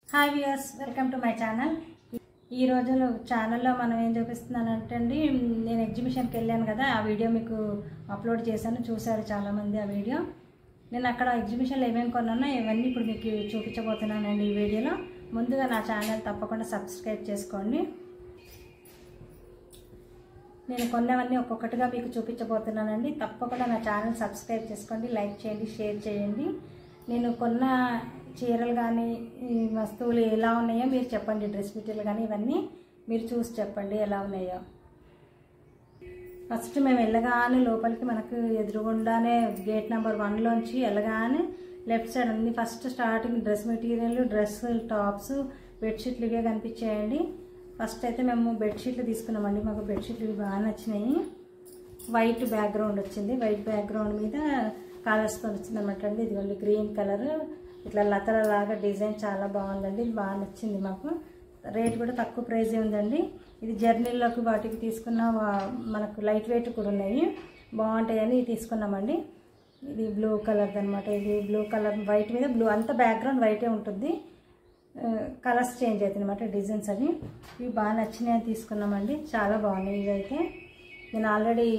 Hi viewers welcome to my channel ఈ రోజు ఛానల్లో మనం ఏం చూపిస్తున్నానంటే అండి నేను ఎగ్జిబిషన్కి వెళ్ళాను కదా ఆ వీడియో మీకు అప్లోడ్ చేశాను చూశారు చాలామంది ఆ వీడియో నేను అక్కడ ఎగ్జిబిషన్లో ఏమేమి కొన్నానో ఇవన్నీ ఇప్పుడు మీకు చూపించబోతున్నానండి ఈ వీడియోలో ముందుగా నా ఛానల్ తప్పకుండా సబ్స్క్రైబ్ చేసుకోండి నేను కొన్నవన్నీ ఒక్కొక్కటిగా మీకు చూపించబోతున్నానండి తప్పకుండా నా ఛానల్ సబ్స్క్రైబ్ చేసుకోండి లైక్ చేయండి షేర్ చేయండి నేను కొన్న చీరలు కానీ ఈ వస్తువులు ఎలా ఉన్నాయో మీరు చెప్పండి డ్రెస్ మెటీరియల్ కానీ ఇవన్నీ మీరు చూసి చెప్పండి ఎలా ఉన్నాయో ఫస్ట్ మేము వెళ్ళగానే లోపలికి మనకు ఎదురుగుండానే గేట్ నెంబర్ వన్లోంచి వెళ్ళగానే లెఫ్ట్ సైడ్ అన్ని first starting dress material dress tops బెడ్షీట్లు ఇవే కనిపించాయండి ఫస్ట్ అయితే మేము బెడ్షీట్లు తీసుకున్నామండి మాకు బెడ్షీట్లు ఇవి బాగా నచ్చినాయి వైట్ బ్యాక్గ్రౌండ్ వచ్చింది వైట్ బ్యాక్గ్రౌండ్ మీద కలర్స్తో వచ్చింది అనమాట అండి ఇదిగోండి గ్రీన్ కలర్ ఇట్లా లతల లాగా డిజైన్ చాలా బాగుందండి ఇది బాగా నచ్చింది మాకు రేట్ కూడా తక్కువ ప్రైజే ఉందండి ఇది జర్నీలోకి వాటికి తీసుకున్న వా- మనకు లైట్ వెయిట్ కూడా ఉన్నాయి బాగుంటాయని తీసుకున్నామండి ఇది బ్లూ కలర్ అనమాట ఇది బ్లూ కలర్ వైట్ మీద బ్లూ అంతా బ్యాక్గ్రౌండ్ వైటే ఉంటుంది కలర్స్ చేంజ్ అవుతాయి అనమాట డిజైన్స్ అవి ఇవి బాగా నచ్చినాయి తీసుకున్నామండి చాలా బాగున్నాయి ఇవి అయితే నేను ఆల్రెడీ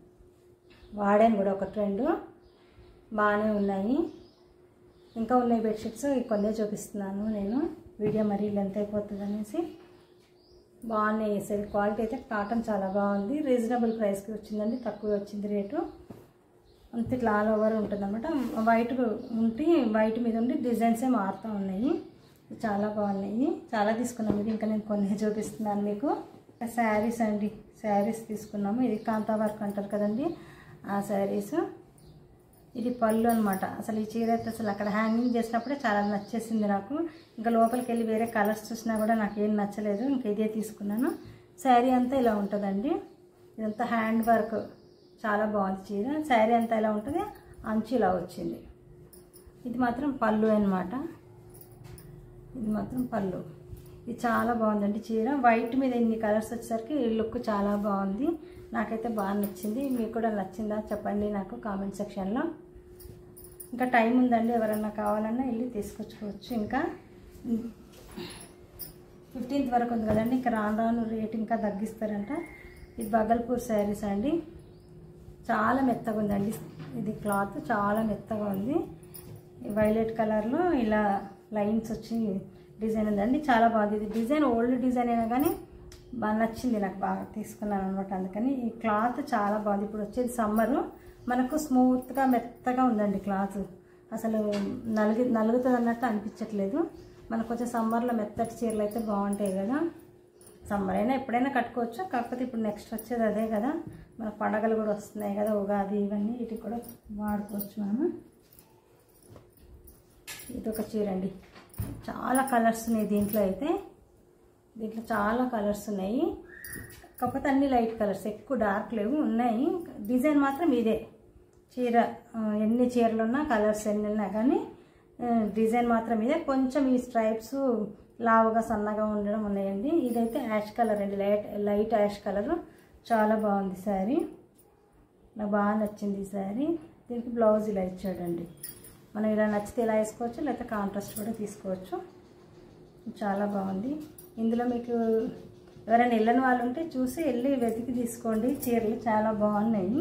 వాడాను కూడా ఒక రెండు బాగానే ఉన్నాయి ఇంకా ఉన్నాయి బెడ్షీట్స్ కొన్ని చూపిస్తున్నాను నేను వీడియో మరీ లెంత్ అయిపోతుంది అనేసి బాగున్నాయి అసలు క్వాలిటీ అయితే కాటన్ చాలా బాగుంది రీజనబుల్ ప్రైస్కి వచ్చిందండి తక్కువ వచ్చింది రేటు అంత ఇట్లా ఆల్ ఓవర్ ఉంటుంది అనమాట వైట్ ఉంటే వైట్ మీద ఉండి డిజైన్సే మారుతూ ఉన్నాయి చాలా బాగున్నాయి చాలా తీసుకున్నాము ఇది ఇంకా నేను కొన్ని చూపిస్తున్నాను మీకు శారీస్ అండి శారీస్ తీసుకున్నాము ఇది కాంతా వర్క్ అంటారు కదండి ఆ శారీస్ ఇది పళ్ళు అనమాట అసలు ఈ చీర అయితే అసలు అక్కడ హ్యాంగింగ్ చేసినప్పుడే చాలా నచ్చేసింది నాకు ఇంకా లోపలికి వెళ్ళి వేరే కలర్స్ చూసినా కూడా నాకు ఏం నచ్చలేదు ఇంకా ఇదే తీసుకున్నాను శారీ అంతా ఇలా ఉంటుందండి ఇదంతా హ్యాండ్ వర్క్ చాలా బాగుంది చీర శారీ అంతా ఇలా ఉంటుంది అంచు ఇలా వచ్చింది ఇది మాత్రం పళ్ళు అనమాట ఇది మాత్రం పళ్ళు ఇది చాలా బాగుందండి చీర వైట్ మీద ఇన్ని కలర్స్ వచ్చేసరికి ఈ లుక్ చాలా బాగుంది నాకైతే బాగా నచ్చింది మీకు కూడా నచ్చిందా చెప్పండి నాకు కామెంట్ సెక్షన్లో ఇంకా టైం ఉందండి ఎవరన్నా కావాలన్నా వెళ్ళి తీసుకొచ్చుకోవచ్చు ఇంకా ఫిఫ్టీన్త్ వరకు ఉంది కదండి ఇంకా రాను రాను రేట్ ఇంకా తగ్గిస్తారంట ఇది బగల్పూర్ శారీస్ అండి చాలా మెత్తగా ఉందండి ఇది క్లాత్ చాలా మెత్తగా ఉంది వైలెట్ కలర్లో ఇలా లైన్స్ వచ్చి డిజైన్ ఉందండి చాలా బాగుంది ఇది డిజైన్ ఓల్డ్ డిజైన్ అయినా కానీ బాగా నచ్చింది నాకు బాగా తీసుకున్నాను అనమాట అందుకని ఈ క్లాత్ చాలా బాగుంది ఇప్పుడు వచ్చేది సమ్మరు మనకు స్మూత్గా మెత్తగా ఉందండి క్లాత్ అసలు నలుగు నలుగుతుంది అన్నట్టు అనిపించట్లేదు మనకు వచ్చే సమ్మర్లో మెత్తటి చీరలు అయితే బాగుంటాయి కదా సమ్మర్ అయినా ఎప్పుడైనా కట్టుకోవచ్చు కాకపోతే ఇప్పుడు నెక్స్ట్ వచ్చేది అదే కదా మన పండగలు కూడా వస్తున్నాయి కదా ఉగాది ఇవన్నీ వీటికి కూడా వాడుకోవచ్చు మనము ఇది ఒక చీర అండి చాలా కలర్స్ ఉన్నాయి దీంట్లో అయితే దీంట్లో చాలా కలర్స్ ఉన్నాయి కాకపోతే అన్ని లైట్ కలర్స్ ఎక్కువ డార్క్ లేవు ఉన్నాయి డిజైన్ మాత్రం ఇదే చీర ఆ, ఎన్ని చీరలు ఉన్నా కలర్స్ ఎన్ని ఉన్నా కానీ ఆ, డిజైన్ మాత్రం ఇదే కొంచెం ఈ స్ట్రైప్స్ లావుగా సన్నగా ఉండడం ఉన్నాయండి ఇదైతే యాష్ కలర్ అండి లైట్ లైట్ యాష్ కలర్ చాలా బాగుంది శారీ నాకు బాగా నచ్చింది ఈ శారీ దీనికి బ్లౌజ్ ఇలా ఇచ్చాడండి మనం ఇలా నచ్చితే ఇలా వేసుకోవచ్చు లేకపోతే కాంట్రాస్ట్ కూడా తీసుకోవచ్చు చాలా బాగుంది ఇందులో మీకు ఎవరైనా వెళ్ళని వాళ్ళు ఉంటే చూసి వెళ్ళి వెతికి తీసుకోండి చీరలు చాలా బాగున్నాయి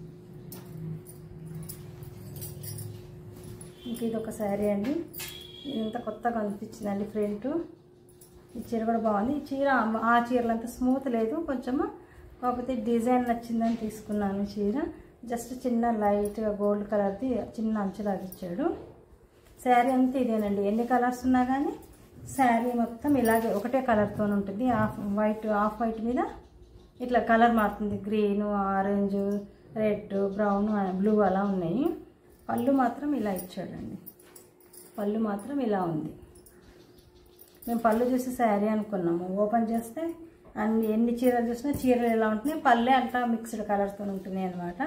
ఇంక ఇది ఒక శారీ అండి ఇదంతా కొత్తగా అనిపించిందండి ప్రింట్ ఈ చీర కూడా బాగుంది ఈ చీర ఆ- ఆ చీరలు అంత స్మూత్ లేదు కొంచెము కాకపోతే డిజైన్ నచ్చిందని తీసుకున్నాను చీర జస్ట్ చిన్న లైట్గా గోల్డ్ కలర్ది చిన్న అంచులాగా ఇచ్చాడు శారీ అంతా ఇదేనండి ఎన్ని కలర్స్ ఉన్నా కానీ శారీ మొత్తం ఇలాగే ఒకటే కలర్తో ఉంటుంది ఆఫ్ వైట్ ఆఫ్ వైట్ మీద ఇట్లా కలర్ మారుతుంది green orange red brown blue అలా ఉన్నాయి పళ్ళు మాత్రం ఇలా ఇచ్చాడండి పళ్ళు మాత్రం ఇలా ఉంది మేము పళ్ళు చూసి శారీ అనుకున్నాము ఓపెన్ చేస్తే అన్ని ఎన్ని చీరలు చూసినా చీరలు ఎలా ఉంటున్నాయి పళ్ళే అంతా మిక్స్డ్ కలర్తో ఉంటున్నాయి అనమాట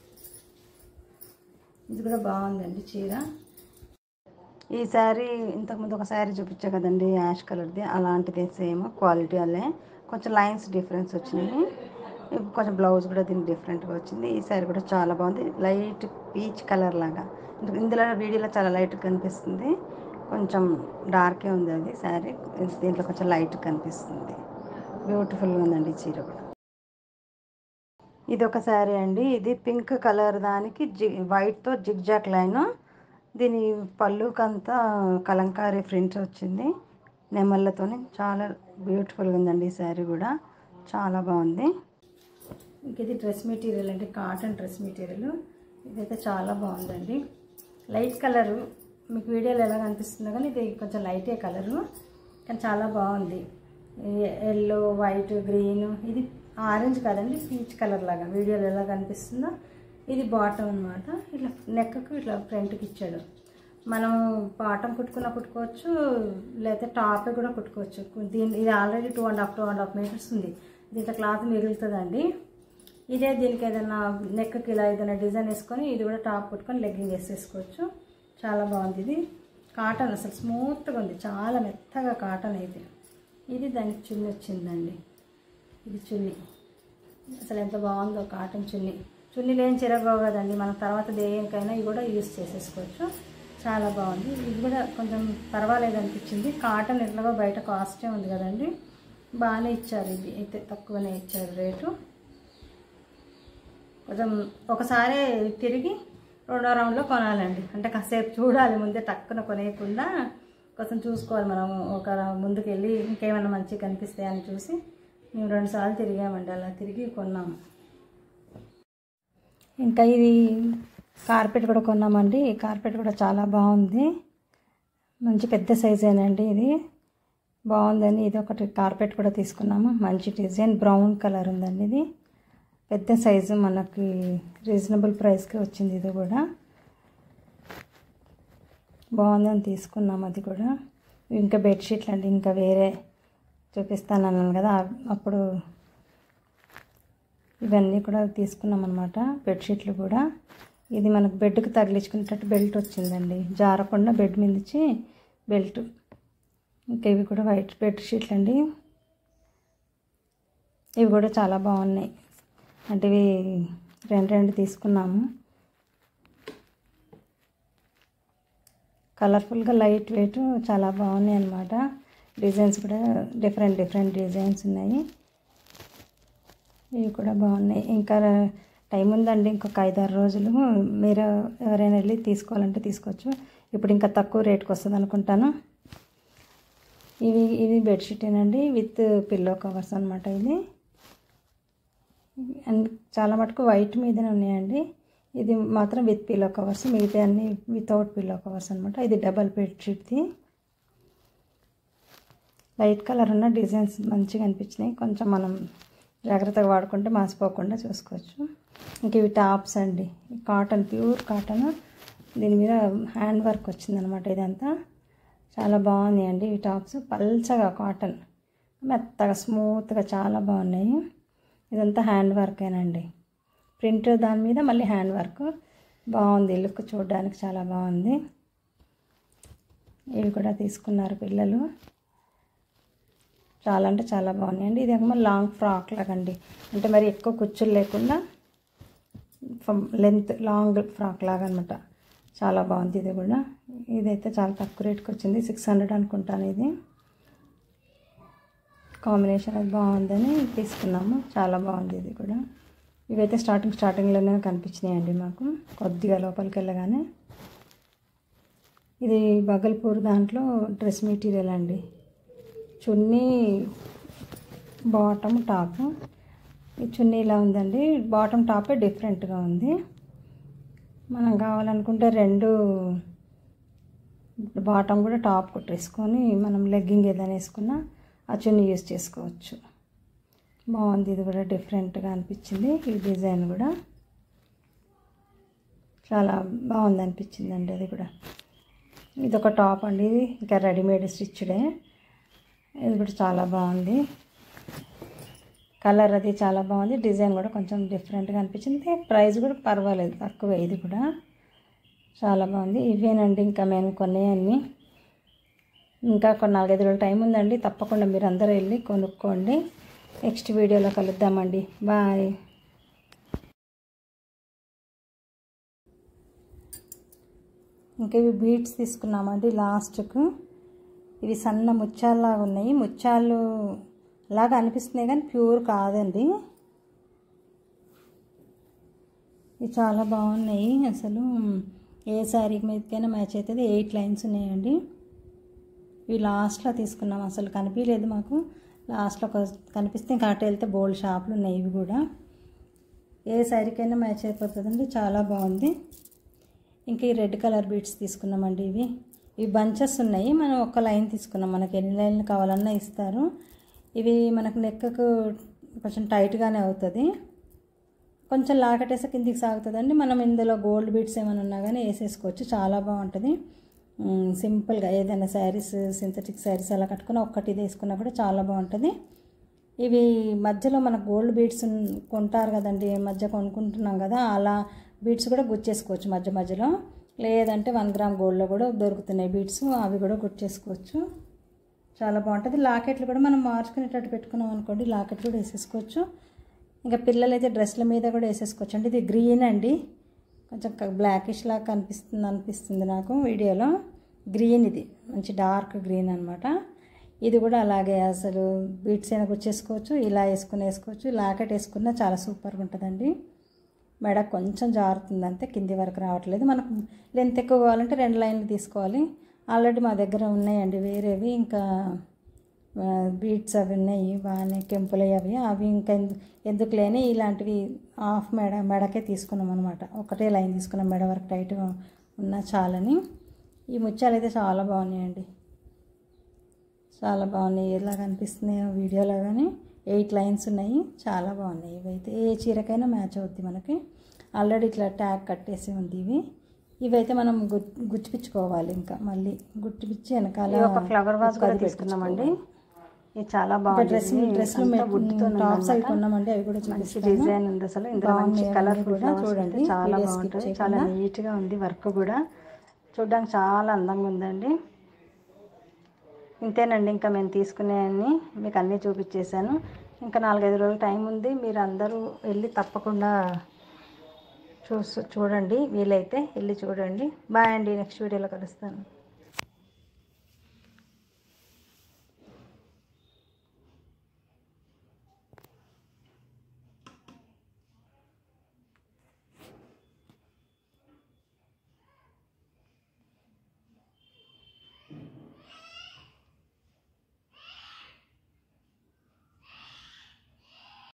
ఇది కూడా బాగుందండి చీర ఈ శారీ ఇంతకుముందు ఒక శారీ చూపించా కదండి యాష్ కలర్ది అలాంటిదే సేమ్ క్వాలిటీ అలే కొంచెం లైన్స్ డిఫరెన్స్ వచ్చినాయి ఇప్పుడు కొంచెం బ్లౌజ్ కూడా దీనికి డిఫరెంట్గా వచ్చింది ఈ శారీ కూడా చాలా బాగుంది లైట్ పీచ్ కలర్ లాగా ఇందులో వీడియోలో చాలా లైట్గా కనిపిస్తుంది కొంచెం డార్కే ఉంది అది శారీ దీంట్లో కొంచెం లైట్ కనిపిస్తుంది బ్యూటిఫుల్గా ఉందండి ఈ చీర కూడా ఇది ఒక శారీ అండి ఇది పింక్ కలర్ దానికి జి వైట్తో జిగ్జాక్ లైన్ దీని పళ్ళుకంతా కలంకారీ ప్రింట్ వచ్చింది నెమళ్ళతోని చాలా బ్యూటిఫుల్గా ఉందండి ఈ శారీ కూడా చాలా బాగుంది ఇంక ఇది డ్రెస్ మెటీరియల్ అండి కాటన్ డ్రెస్ మెటీరియల్ ఇదైతే చాలా బాగుందండి లైట్ కలరు మీకు వీడియోలో ఎలా కనిపిస్తుందో కానీ ఇది కొంచెం లైటే కలరు కానీ చాలా బాగుంది ఎల్లో వైట్ గ్రీన్ ఇది ఆరెంజ్ కాదండి పీచ్ కలర్ లాగా వీడియోలో ఎలా కనిపిస్తుందో ఇది బాటమ్ అనమాట ఇట్లా నెక్కకు ఇట్లా ఫ్రంట్కి ఇచ్చాడు మనం బాటమ్ కుట్టుకున్న కుట్టుకోవచ్చు లేకపోతే టాప్ కూడా కుట్టుకోవచ్చు దీని ఇది already two and half two and half metres ఉంది దీంట్లో క్లాత్ మిగులుతుందండి ఇదే దీనికి ఏదైనా నెక్కి ఇలా ఏదైనా డిజైన్ వేసుకొని ఇది కూడా టాప్ కుట్టుకొని లెగ్గింగ్ వేసేసుకోవచ్చు చాలా బాగుంది ఇది కాటన్ అసలు స్మూత్గా ఉంది చాలా మెత్తగా కాటన్ అయితే ఇది దానికి చున్నీ వచ్చిందండి ఇది చున్నీ అసలు ఎంత బాగుందో కాటన్ చున్నీ చున్నీ లేని చిరగవు కదండి మనం తర్వాత దేనికైనా ఇవి కూడా యూస్ చేసేసుకోవచ్చు చాలా బాగుంది ఇది కూడా కొంచెం పర్వాలేదు అనిపించింది కాటన్ ఎట్లాగో బయట కాస్టే ఉంది కదండి బాగానే ఇచ్చారు ఇది అయితే తక్కువనే ఇచ్చారు రేటు కొంచెం ఒకసారి తిరిగి రెండో రౌండ్లో కొనాలండి అంటే కాసేపు చూడాలి ముందే టక్కున కొనేయకుండా కొంచెం చూసుకోవాలి మనం ఒక ముందుకు వెళ్ళి ఇంకేమైనా మంచిగా కనిపిస్తాయి అని చూసి మేము రెండుసార్లు తిరిగామండి అలా తిరిగి కొన్నాము ఇంకా ఇది కార్పెట్ కూడా కొన్నామండి ఈ కార్పెట్ కూడా చాలా బాగుంది మంచి పెద్ద సైజేనండి ఇది బాగుందని ఇది ఒకటి కార్పెట్ కూడా తీసుకున్నాము మంచి డిజైన్ బ్రౌన్ కలర్ ఉందండి ఇది పెద్ద సైజు మనకి రీజనబుల్ ప్రైస్కి వచ్చింది ఇది కూడా బాగుందని తీసుకున్నాం అది కూడా ఇంకా బెడ్షీట్లు అండి ఇంకా వేరే చూపిస్తాను అన్నాను కదా అప్పుడు ఇవన్నీ కూడా తీసుకున్నాం అనమాట బెడ్షీట్లు కూడా ఇది మనకు బెడ్కి తగిలించుకునేటట్టు బెల్ట్ వచ్చిందండి జారకుండా బెడ్ మీద ఇచ్చి బెల్ట్ ఇంకా ఇవి కూడా వైట్ బెడ్షీట్లు అండి ఇవి కూడా చాలా బాగున్నాయి అంటే ఇవి రెండు రెండు తీసుకున్నాము కలర్ఫుల్గా లైట్ వెయిట్ చాలా బాగున్నాయి అన్నమాట డిజైన్స్ కూడా డిఫరెంట్ డిఫరెంట్ డిజైన్స్ ఉన్నాయి ఇవి కూడా బాగున్నాయి ఇంకా టైం ఉందండి ఇంకొక ఐదారు రోజులు మీరు ఎవరైనా వెళ్ళి తీసుకోవాలంటే తీసుకోవచ్చు ఇప్పుడు ఇంకా తక్కువ రేట్కి వస్తుంది అనుకుంటాను ఇవి ఇవి బెడ్షీటేనండి విత్ పిల్లో కవర్స్ అనమాట ఇది అండ్ చాలా మటుకు వైట్ మీదనే ఉన్నాయండి ఇది మాత్రం విత్ పిల్లో కవర్స్ మిగతా అన్ని వితౌట్ పిల్లో కవర్స్ అనమాట ఇది డబల్ బెడ్షీట్ది లైట్ కలర్ ఉన్న డిజైన్స్ మంచిగా అనిపించినాయి కొంచెం మనం జాగ్రత్తగా వాడుకుంటే మాసిపోకుండా చూసుకోవచ్చు ఇంక ఇవి టాప్స్ అండి కాటన్ ప్యూర్ కాటన్ దీని మీద హ్యాండ్ వర్క్ వచ్చిందనమాట ఇదంతా చాలా బాగున్నాయి అండి ఈ టాప్స్ పల్చగా కాటన్ మెత్తగా స్మూత్గా చాలా బాగున్నాయి ఇదంతా హ్యాండ్ వర్కేనండి ప్రింట్ దాని మీద మళ్ళీ హ్యాండ్ వర్క్ బాగుంది లుక్ చూడడానికి చాలా బాగుంది ఇవి కూడా తీసుకున్నారు పిల్లలు చాలా అంటే చాలా బాగున్నాయండి ఇది ఏమో లాంగ్ ఫ్రాక్ లాగండి అంటే మరి ఎక్కువ కుచ్చులు లేకుండా లెంత్ లాంగ్ ఫ్రాక్ లాగా అనమాట చాలా బాగుంది ఇది కూడా ఇదైతే చాలా తక్కువ రేట్కి వచ్చింది సిక్స్ హండ్రెడ్ అనుకుంటాను ఇది కాంబినేషన్ అది బాగుందని తీసుకున్నాము చాలా బాగుంది ఇది కూడా ఇవైతే స్టార్టింగ్ స్టార్టింగ్లోనే కనిపించినాయండి మాకు కొద్దిగా లోపలికి వెళ్ళగానే ఇది బగల్పూర్ దాంట్లో డ్రెస్ మెటీరియల్ అండి చున్నీ బాటమ్ టాప్ ఈ చున్నీ ఇలా ఉందండి బాటమ్ టాపే డిఫరెంట్గా ఉంది మనం కావాలనుకుంటే రెండు బాటమ్ కూడా టాప్ కుట్టేసుకొని మనం లెగ్గింగ్ ఏదైనా వేసుకున్నా ఆ చున్నీ యూస్ చేసుకోవచ్చు బాగుంది ఇది కూడా డిఫరెంట్గా అనిపించింది ఈ డిజైన్ కూడా చాలా బాగుంది అనిపించిందండి అది కూడా ఇది ఒక టాప్ అండి ఇది ఇంకా రెడీమేడ్ స్టిచ్డే ఇది కూడా చాలా బాగుంది కలర్ అది చాలా బాగుంది డిజైన్ కూడా కొంచెం డిఫరెంట్గా అనిపించింది ప్రైస్ కూడా పర్వాలేదు తక్కువ ఇది కూడా చాలా బాగుంది ఇవేనండి ఇంకా మేము కొన్నాయన్నీ ఇంకా కొన్ని నాలుగైదు రోజులు టైం ఉందండి తప్పకుండా మీరు అందరూ వెళ్ళి కొనుక్కోండి నెక్స్ట్ వీడియోలో కలుద్దామండి బాయ్ ఇంకా ఇవి బీట్స్ తీసుకున్నామండి లాస్ట్కు ఇవి సన్న ముత్యాలలాగా ఉన్నాయి ముత్యాలు లాగా అనిపిస్తున్నాయి కానీ ప్యూర్ కాదండి ఇవి చాలా బాగున్నాయి అసలు ఏ శారీ మీదకైనా మ్యాచ్ అవుతుంది ఎయిట్ లైన్స్ ఉన్నాయండి ఇవి లాస్ట్లో తీసుకున్నాం అసలు కనిపించలేదు మాకు లాస్ట్లో ఒక కనిపిస్తే ఇంకా అటు వెళ్తే బోల్డ్ షాపులు ఉన్నాయి ఇవి కూడా ఏ శారీకైనా మ్యాచ్ అయిపోతుందండి చాలా బాగుంది ఇంకా ఈ రెడ్ కలర్ బీట్స్ తీసుకున్నామండి ఇవి ఇవి బంచెస్ ఉన్నాయి మనం ఒక్క లైన్ తీసుకున్నాం మనకి ఎన్ని లైన్లు కావాలన్నా ఇస్తారు ఇవి మనకు నెక్కకు కొంచెం టైట్గానే అవుతుంది కొంచెం లాకటేసే కిందికి సాగుతుందండి మనం ఇందులో గోల్డ్ బీట్స్ ఏమైనా ఉన్నా కానీ వేసేసుకోవచ్చు చాలా బాగుంటుంది మ్, సింపుల్గా ఏదైనా శారీస్ సింథటిక్ శారీస్ అలా కట్టుకుని ఒక్కటి ఇది వేసుకున్నా కూడా చాలా బాగుంటుంది ఇవి మధ్యలో మన గోల్డ్ బీడ్స్ ఉన్- కొంటారు కదండి ఈ మధ్య కొనుక్కుంటున్నాం కదా అలా బీడ్స్ కూడా గుచ్చేసుకోవచ్చు మధ్య మధ్యలో లేదంటే వన్ గ్రామ్ గోల్డ్లో కూడా దొరుకుతున్నాయి బీడ్స్ అవి కూడా గుచ్చేసుకోవచ్చు చాలా బాగుంటుంది లాకెట్లు కూడా మనం మార్చుకునేటట్టు పెట్టుకున్నాం అనుకోండి లాకెట్ కూడా వేసేసుకోవచ్చు ఇంకా పిల్లలు అయితే డ్రెస్ల మీద కూడా వేసేసుకోవచ్చు అండి ఇది గ్రీన్ అండి కొంచెం బ్లాకిష్ లాగా కనిపిస్తుంది అనిపిస్తుంది నాకు వీడియోలో గ్రీన్ ఇది మంచి డార్క్ గ్రీన్ అనమాట ఇది కూడా అలాగే అసలు బీట్స్ అయినా గుచ్చేసుకోవచ్చు ఇలా వేసుకుని వేసుకోవచ్చు లాకెట్ వేసుకున్నా చాలా సూపర్గా ఉంటుందండి మెడ కొంచెం జారుతుంది అంతే కింది వరకు రావట్లేదు మనకు లెంత్ ఎక్కువ కావాలంటే రెండు లైన్లు తీసుకోవాలి ఆల్రెడీ మా దగ్గర ఉన్నాయండి వేరేవి ఇంకా బీట్స్ అవి ఉన్నాయి బాగానే కెంపులవి అవి అవి ఇంకా ఎందు- ఎందుకు లేని ఇలాంటివి హాఫ్ మెడ మెడకే తీసుకున్నాం అనమాట ఒకటే లైన్ తీసుకున్నాం మెడ వరకు టైట్గా ఉన్నా చాలని ఈ ముత్యాలు అయితే చాలా బాగున్నాయండి చాలా బాగున్నాయి ఎలా కనిపిస్తున్నాయో వీడియోలో కానీ ఎయిట్ లైన్స్ ఉన్నాయి చాలా బాగున్నాయి ఇవైతే ఏ చీరకైనా మ్యాచ్ అవుద్ది మనకి ఆల్రెడీ ఇట్లా ట్యాగ్ కట్టేసి ఉంది ఇవి ఇవైతే మనం గు గుచ్చిపించుకోవాలి ఇంకా మళ్ళీ గుచ్చిపించి వెనకాల ఒక ఫ్లవర్ వాజ్ కూడా అది తీసుకున్నామండి ఇది చాలా ఇంకా బాగుంది డ్రెస్ డ్రెస్లు టాప్స్ అవి కొన్నామండి అవి కూడా మంచి చూపిస్తాను డిజైన్ ఉంది అసలు ఇందులో మంచి బాగున్నాయి కలర్ఫుల్ కూడా చూడండి. చాలా వీడియో skip బాగుంటుంది చేయకుండా. చాలా నీట్ గా ఉంది వర్క్ కూడా చూడడానికి చాలా అందంగా ఉందండి ఇంతేనండి ఇంకా మేము తీసుకునేవన్నీ మీకు అన్నీ చూపించేశాను ఇంకా నాలుగైదు రోజులు టైం ఉంది మీరు అందరూ వెళ్ళి తప్పకుండా చూసు చూడండి వీలైతే వెళ్ళి చూడండి బాయ్ అండి నెక్స్ట్ వీడియోలో కలుస్తాను